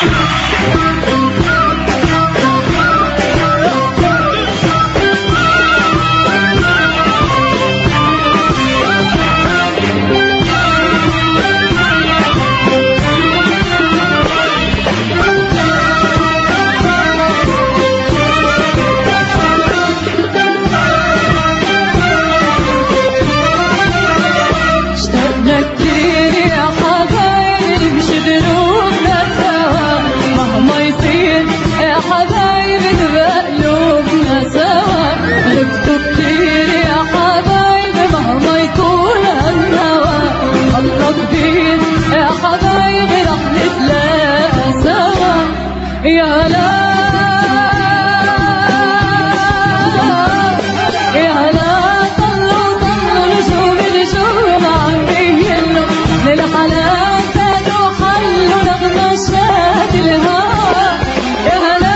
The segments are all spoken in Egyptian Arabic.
اشتقنا كتير يا حبايبي نمشي دروبنا سوا مهما يصير يا حبايبي تبقى قلوبنا سوا غبتوا كتير يا حبايبي مهما يكون الهوى الله كبير يا حبايبي رح نتلاقى سوا يا لا يا لا طلوا طلوا نجوم نجوم عم يهلوا للحلال زادوا حلوا نغمشات الهوى يا هلا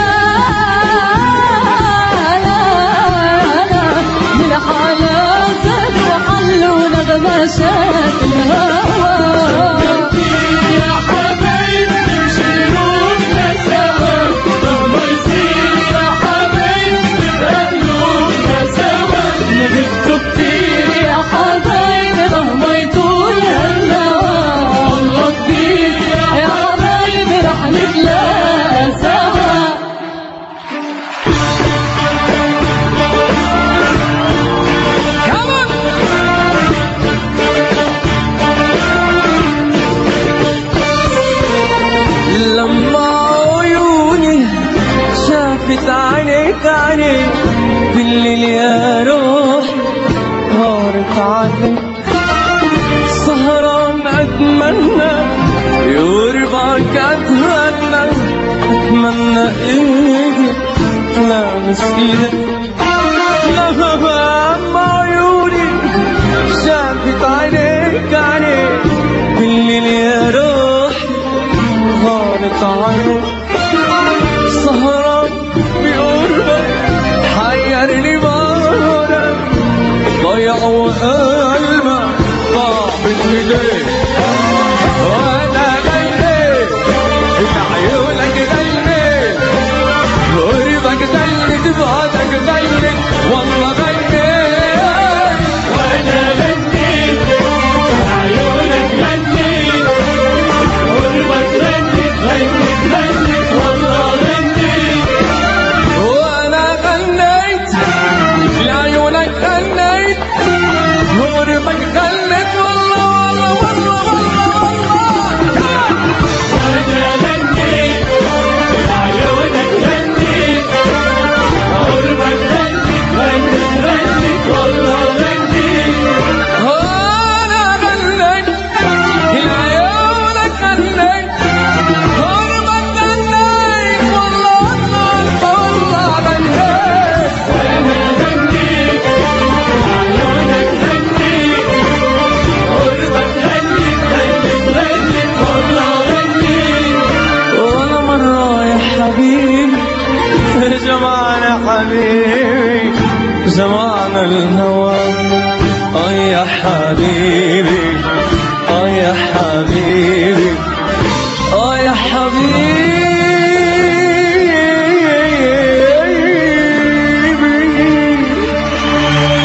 هلا هلا للحلال زادوا حلوا نغمشات الهوى يا حبايبي نشيلونا سوا مهما يصير يا حبايبي قلوبنا سوا نبكوا كتير يا حبايبي مهما يطول الهوى والله كبير يا حبايبي رح نتلاقى سوا لما عيوني شافت عينيك عينيك بالليل يا روح غارت عليك سهران اتمنى يربك اتمنى اتمنى ايدك لامس ايدك لما عيوني شافت عينيك عينيك بالليل يا روح غارت عليك سهران بقربك حيرني مرة ضيع قلبك ضاع من ايديك وانا غنيت بعيونك غنيت قربك دلت بعدك دلت والله غنيت وانا غنيت بعيونك غنيت قربك دلت غنيت غنيت والله غنيت وانا غنيت بعيونك غنيت قربك دلت والله والله والله والله والله وانا غنيت لعيونك غنيت قربك غنيت والله والله والله غنيت وانا مرة يا حبيبي جمعنا حبيبي جمعنا الهوى اه يا حبيبي اه يا حبيبي اه يا حبيبي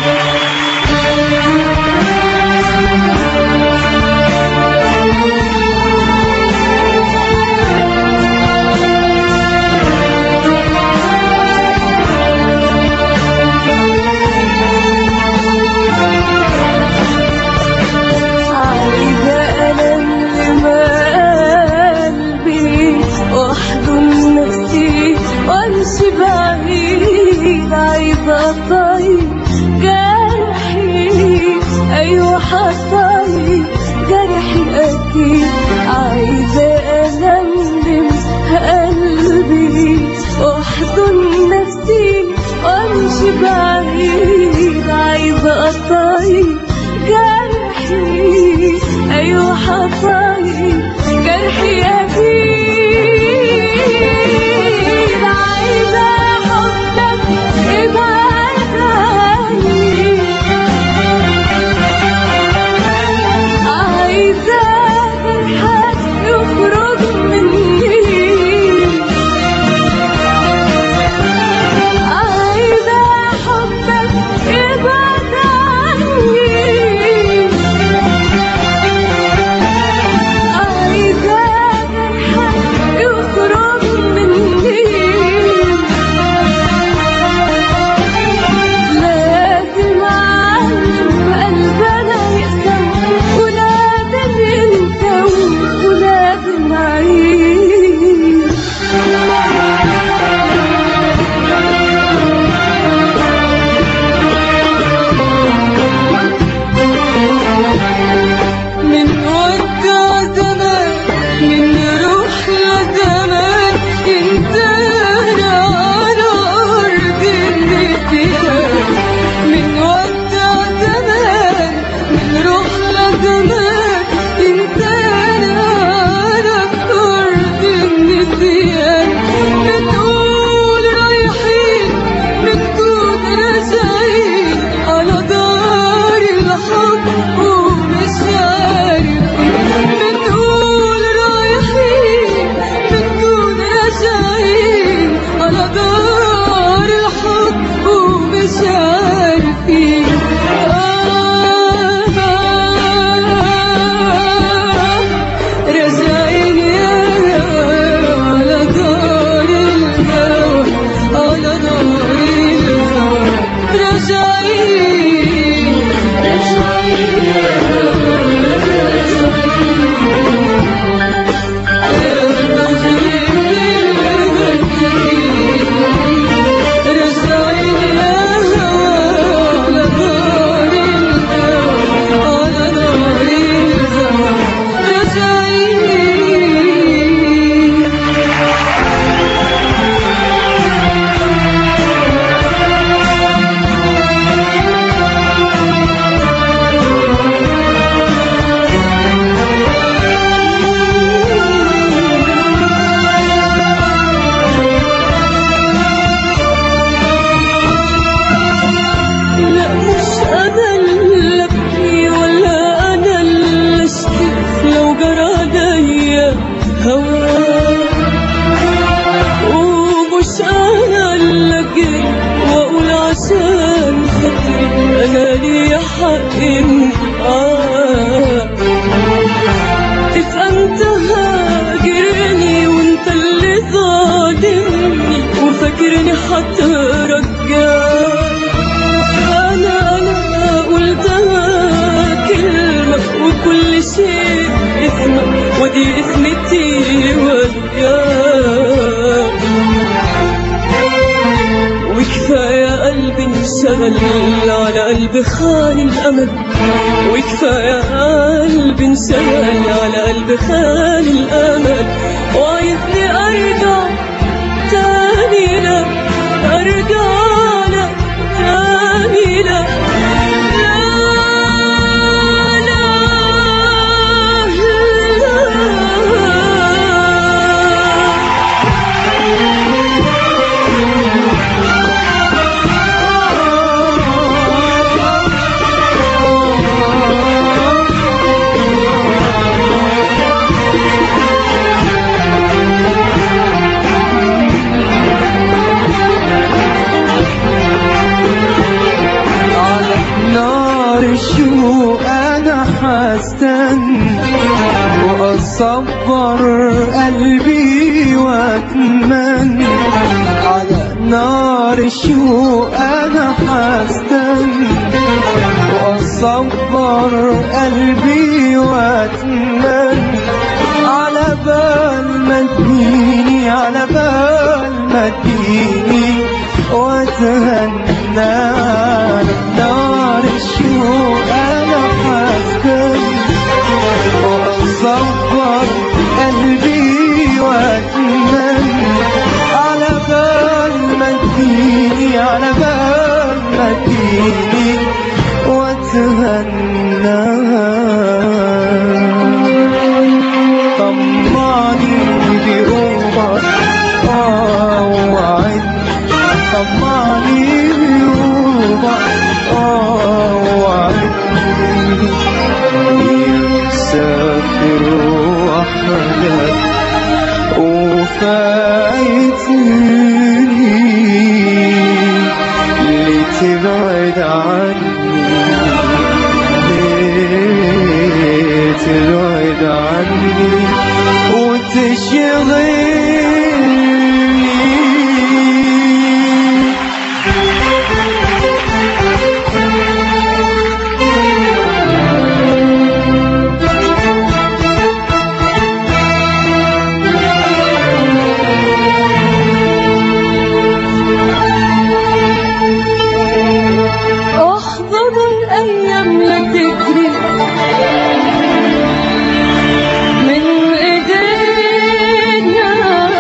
عايزة أنام قلبي وأحضن نفسي وأمشي بعيد عايزة أطيب جرحي أيوة حطيب جرحي أكيد عايزة أنام قلبي وأحضن نفسي وأمشي بعيد عايزة أطيب جرحي أيوة حطيب جرحي أكيد عايزة حبك ابعد عني عايزة فرحك يخرج مني ومش انا اللي اجري واقول عشان خاطري انا ليا حق آه تبقى انت هاجرني وانت اللي ظالمني وفاكرني هترجاك انا انا قلتها كلمة وكل شيء اسمك ودي اسمتي وياك وكفاية قلبي انشغل على قلب خان الأمل وكفاية قلبي انشغل على قلب خان الأمل وعايزني أرجع تاني لك أرجع لك تاني لك لا لا لا على نار الشوق انا حستنى واصبر قلبي واتمنى على نار الشوق انا حستنى واصبر قلبي واتمنى على بال ما تجيني على بال ما تجيني واتهنى على نار الشوق انا حاسكن واصبر قلبي واتمنى على بال ما تجيني على بال ما تجيني واتهنى طمعني بأمر آه وعد طمعني بأمر آه وعد يسافر وحدك وفايتني لتبعد عني تبعد عني وتشغلني احضن الايام لا تجري من ايدينا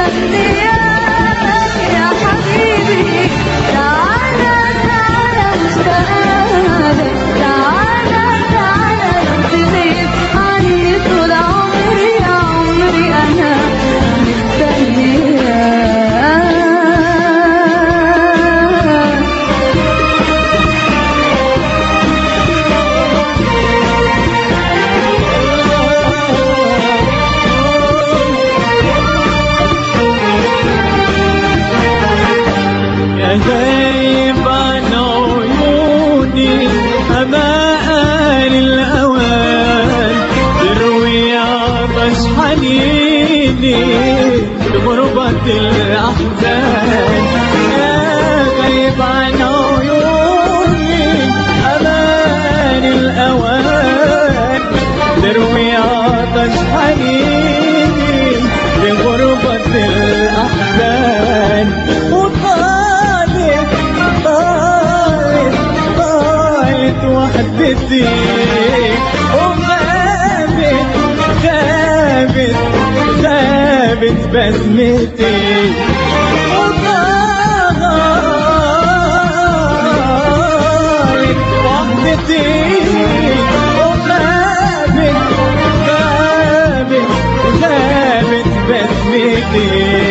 مستنياك يا حبيبي تعالى تعالى مشتاقلك تعالى تعالى تغيب عني طول عمري عمري أنا مستنياك يا غايب عن عيوني أماء الأوان تروي عطش حنيني بغربة الأحزان يا غايب عن عيوني أمان الأوان تروي عطش حنيني بغربة الأحزان وطالت طالت طالت وحدتي وغابت غابت غابت بسمتي وطالت وحدتي وغابت غابت غابت بسمتي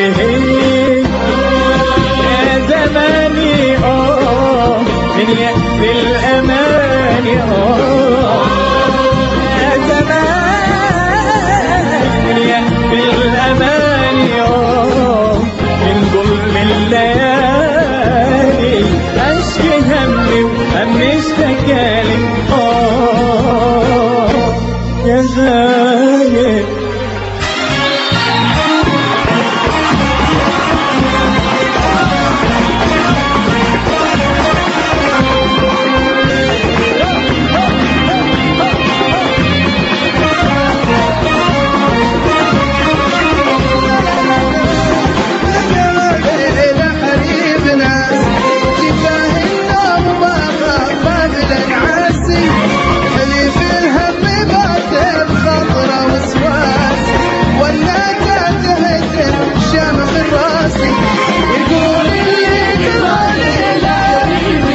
يا زماني اه من يأس الأمان اه يا زمان من يأس الأمان اه من ظلم الليالي أشكي همي وهم اشتكالي اه يا غايب إلى حبيبنا جباه النوم قابل عاسي حليف الهم باطل خطرة وسواس ولا تهتم شامخ راسي يقول اللي كمان لا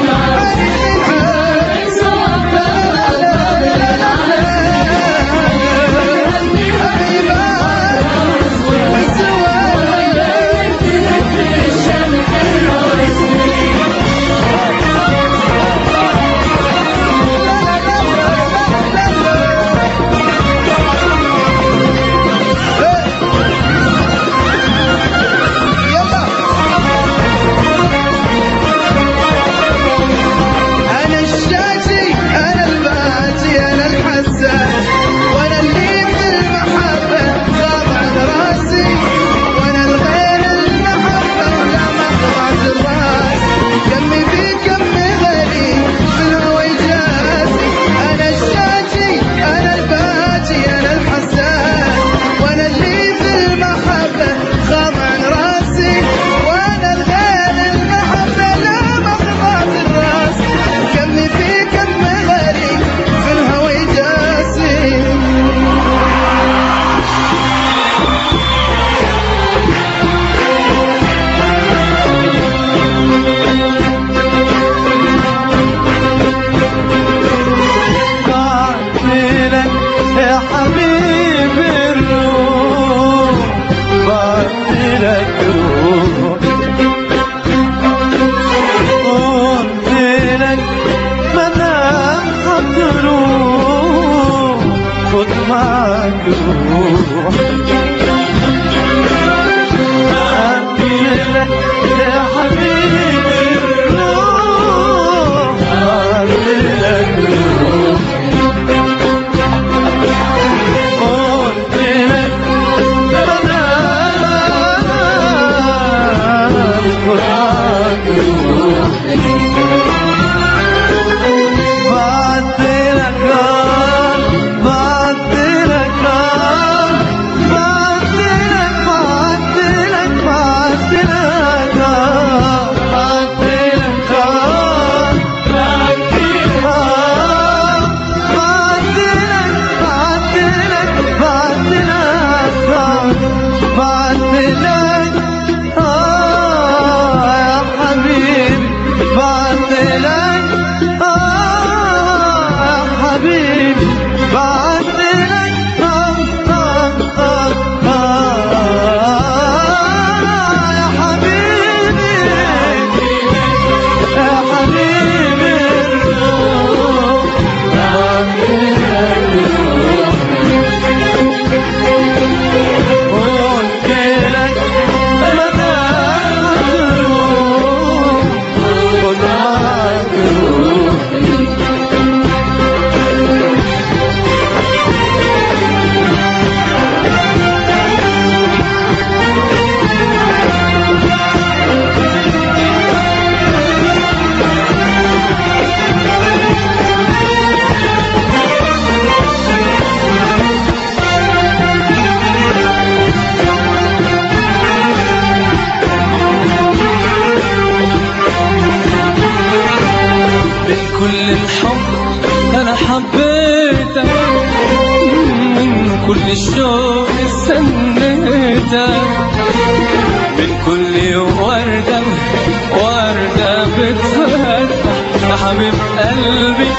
أنا الشاجي أنا الباتي أنا الحساس وأنا اللي في المحبة غاب عن راسي وأنا الغير المحبة ولا مقطعة الراس كمي في كمي غالي في الهوى يجازي أنا الشاجي أنا الباتي أنا الحساس وأنا اللي في المحبة غاب عن راسي وأنا الغير المحبة لا مقطعة الراس كمي في كم غالي في الهوى يجاسي بعتلك يا حبيب الروح بعتلك روح قلتلك مدام هتروح خد معاك روح بعتلك يا حبيب الروح بعتلك روح قلت لك بعت لك بعت لك من كل الحب انا حبيتك من كل الشوق استنيتك من كل وردة وردة بتفتح يا حبيب قلبي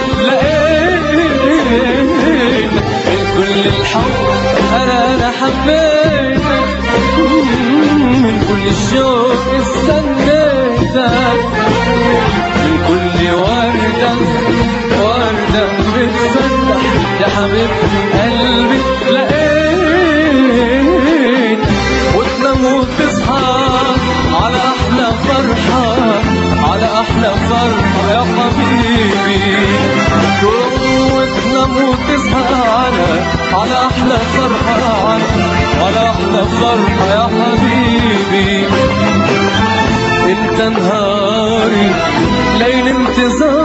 لقيتك من كل الحب انا انا حبيتك من كل الشوق استنيتك من كل وردة وردة بتفتح يا حبيب قلبي لقيت وتنام وتصحى على أحلى فرحة على أحلى فرحة يا حبيبي تقوم وتنام وتصحى على على أحلى فرحة على أحلى فرحة يا حبيبي انت نهاري ليل انتظار